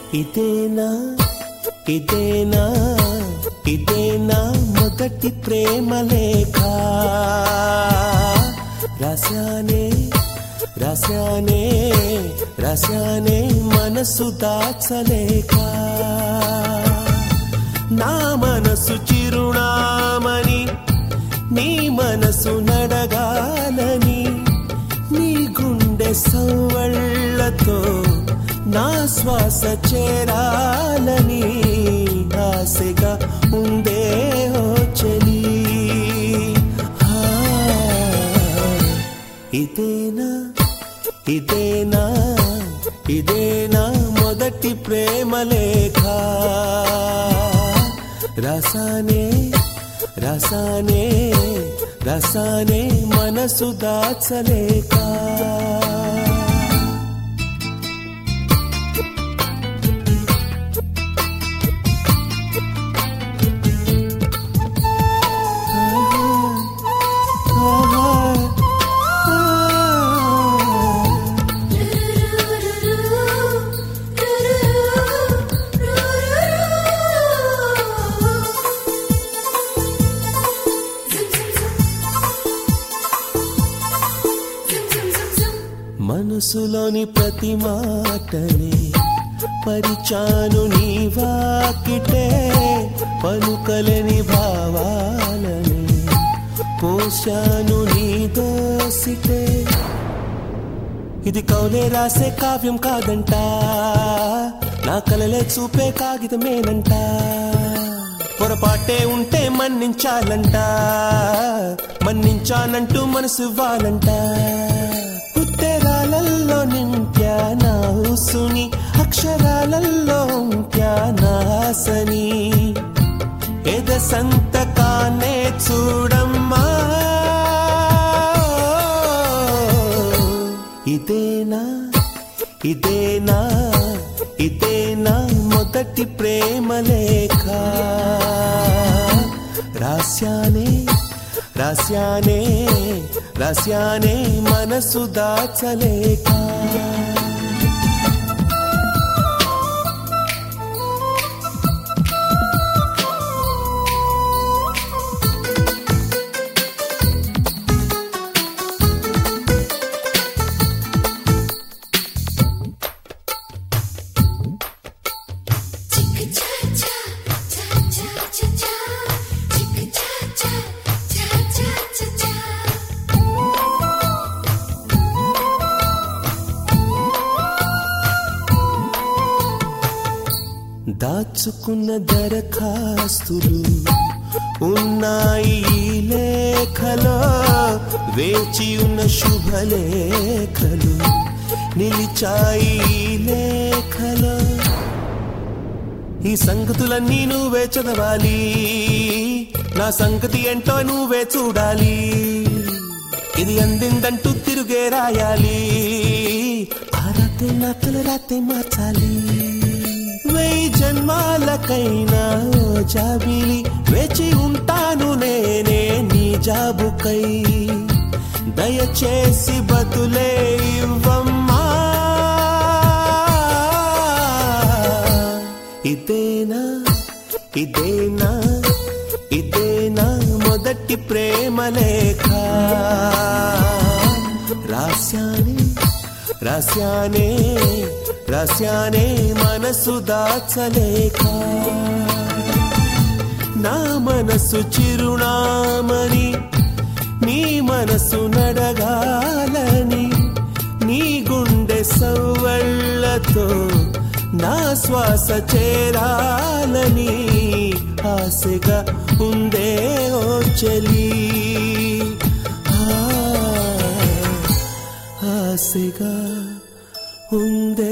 ఇదేనా ఇదేనా ఇదేనా మొదటి ప్రేమ లేఖ రసానే రసానే రసానే మనసు దాచలేక నా మనసు చిరునామని నీ మనసు నడగాలని నీ గుండె సవ్వళ్ళతో నా శ్వాస చేరాలని ఆశగా ఉందే ఓ చెలి ఆ, ఇదేనా ఇదేనా ఇదేనా మొదటి ప్రేమ లేఖ రసానే రసానే రసానే మనసు దాచలేక మనసులోని ప్రతి మాటనే పరిచాను నీ వాకిటే పలుకలేని భావాలని పోశాను నీ దోసిటే ఇది కౌలే రాసే కావ్యం కాదంట నా కలలే చూపే కాగితమేనంట పొరపాటే ఉంటే మన్నించాలంట మన్నించానంటూ మనసు ఇవ్వాలంట ఉత్తరాలలో నింప్యా నా ఊసుని అక్షరాలలో ఉంప్యా నా ఆశని ఎద సంతకానే చూడమ్మా ఇదేనా ఇదేనా ఇదేనా మొదటి ప్రేమ లేఖ రాస్యానే రాస్యానే రాస్యానే మనసు దాచలేక దాచుకున్న దరఖాస్తులు ఉన్నాయి ఈ లేఖలో వేచి ఉన్న శుభలేఖలు నిలిచాయి ఈ లేఖలో ఈ సంగతులన్నీ నువ్వే చదవాలి నా సంగతి ఏంటో నువ్వే చూడాలి ఇది అందిందంటూ తిరుగే రాయాలి ఆ రాతే నా తల రాతే మార్చాలి వెయ్యి జన్మాలకైనా ఓ జాబిలి వేచి ఉంటాను నేనే నీ జాబుకై దయచేసి బతులే ఇవ్వమ్మా ఇదేనా ఇదేనా ఇదేనా మొదటి ప్రేమ లేఖ రాస్యానే రాస్యానే రాస్యానే మనసు దాచలేక నా మనసు చిరునామని నీ మనసు నడగాలని నీ గుండె సవ్వళ్ళతో నా శ్వాస చేరాలని ఆశగా ఉందే ఓ చెలి ఆ, ఆశగా ఉందే